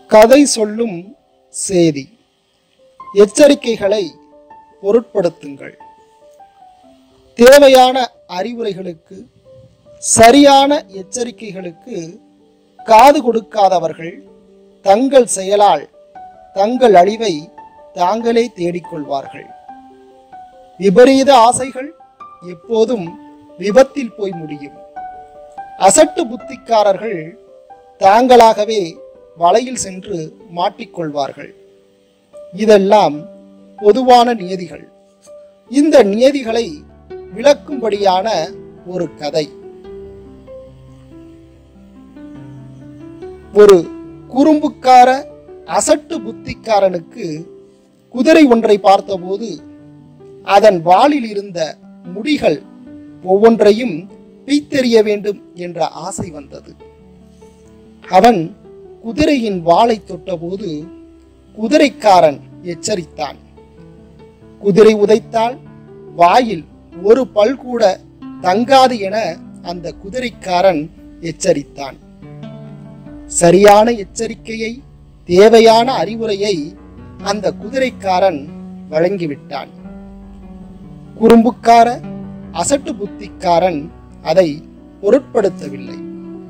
கதை சொல்லும் சேதி எச்சரிக்கைகளை பொருட்படுத்துங்கள் தேவையான அறிவுரைகளுக்கு சரியான எச்சரிக்கைகளுக்கு காது கொடுக்காதவர்கள் தங்கள் செயலால் தங்கள் அழிவை தாங்களே தேடிக்கொள்வார்கள் விபரீத ஆசைகள் எப்போதும் விபத்தில் போய் முடியும் அசட்டு புத்திக்காரர்கள் தாங்களாகவே வலையில் சென்று மாட்டிக்கொள்வார்கள் இதெல்லாம் பொதுவான நியதிகள் இந்த நியதிகளை விளக்கும்படியான ஒரு கதை ஒரு குறும்புக்கார அசட்டு புத்திக்காரனுக்கு குதிரை ஒன்றை பார்த்தபோது அதன் வாளில் இருந்த முடிகள் ஒவ்வொன்றையும் பிய்த்தெறிய வேண்டும் என்ற ஆசை வந்தது அவன் குதிரையின் வாளை தொட்டபோது குதிரைக்காரன் எச்சரித்தான் குதிரை உதைத்தால் வாயில் ஒரு பல் கூட தங்காது என அந்த குதிரைக்காரன் எச்சரித்தான் சரியான எச்சரிக்கையை தேவையான அறிவுரையை அந்த குதிரைக்காரன் வழங்கிவிட்டான் குறும்புக்கார அசட்டு புத்திக்காரன் அதை பொருட்படுத்தவில்லை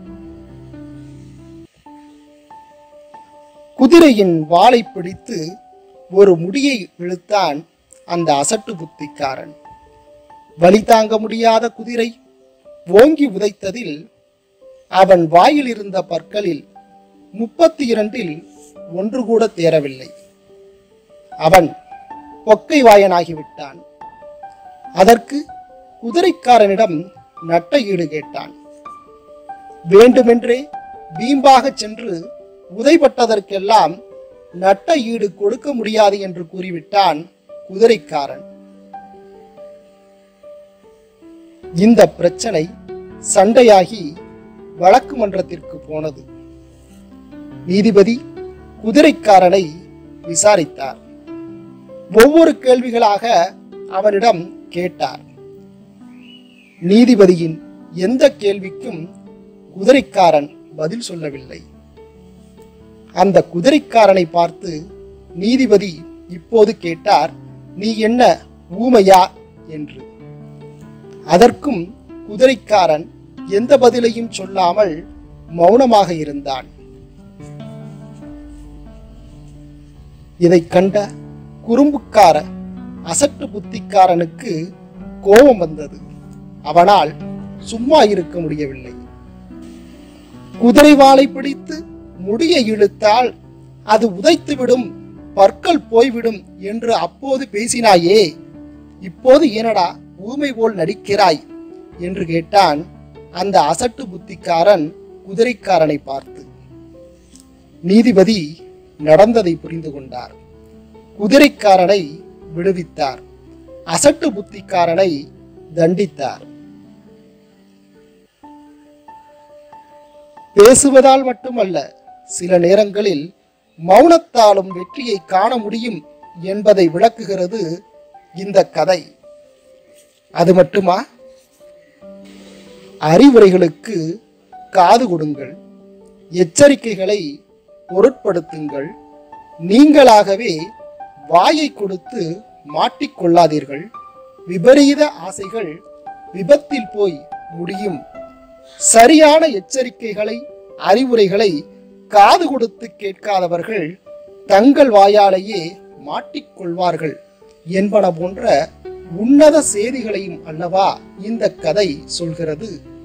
குதிரையின் வாளை பிடித்து ஒரு முடியை இழுத்தான் அந்த அசட்டு புத்திக்காரன் வலி தாங்க முடியாத குதிரை ஓங்கி உதைத்ததில் அவன் வாயில் இருந்த பற்களில் முப்பத்தி இரண்டில் ஒன்று கூட தேரவில்லை அவன் பொக்கை வாயனாகிவிட்டான் அதற்கு குதிரைக்காரனிடம் நட்ட ஈடு கேட்டான் வேண்டுமென்றே வீம்பாகச் சென்று உதைப்பட்டதற்கெல்லாம் நட்ட ஈடு கொடுக்க முடியாது என்று கூறிவிட்டான் குதிரைக்காரன் இந்த பிரச்சனை சண்டையாகி வழக்கு மன்றத்திற்கு போனது நீதிபதி குதிரைக்காரனை விசாரித்தார் ஒவ்வொரு கேள்விகளாக அவனிடம் கேட்டார் நீதிபதியின் எந்த கேள்விக்கும் குதிரைக்காரன் பதில் சொல்லவில்லை அந்த குதிரைக்காரனை பார்த்து நீதிபதி இப்போது கேட்டார் நீ என்ன ஊமையா என்று அதற்கும் குதிரைக்காரன் எந்த பதிலையும் சொல்லாமல் மௌனமாக இருந்தான் இதைக் கண்ட குறும்புக்கார அசட்டு புத்திக்காரனுக்கு கோபம் வந்தது அவனால் சும்மா இருக்க முடியவில்லை குதிரை வாளை பிடித்து முடியை இழுத்தால் அது உதைத்துவிடும் பற்கள் போய்விடும் என்று அப்போது பேசினாயே இப்போது ஏனடா ஊமை போல் நடிக்கிறாய் என்று கேட்டான் அந்த அசட்டு புத்திக்காரன் குதிரைக்காரனை பார்த்து நீதிபதி நடந்ததை புரிந்து கொண்டார் குதிரைக்காரனை விடுவித்தார் அசட்டு புத்திக்காரனை தண்டித்தார் பேசுவதால் மட்டுமல்ல சில நேரங்களில் மௌனத்தாலும் வெற்றியை காண முடியும் என்பதை விளக்குகிறது இந்த கதை அது மட்டுமா அறிவுரைகளுக்கு காது கொடுங்கள் எச்சரிக்கைகளை பொருட்படுத்துங்கள் நீங்களாகவே வாயை கொடுத்து மாட்டிக்கொள்ளாதீர்கள் விபரீத ஆசைகள் விபத்தில் போய் முடியும் சரியான எச்சரிக்கைகளை அறிவுரைகளை காது கொடுத்து கேட்காதவர்கள் தங்கள் வாயாலேயே மாட்டிக்கொள்வார்கள் என்பன போன்ற உன்னத செய்திகளையும் அல்லவா இந்த கதை சொல்கிறது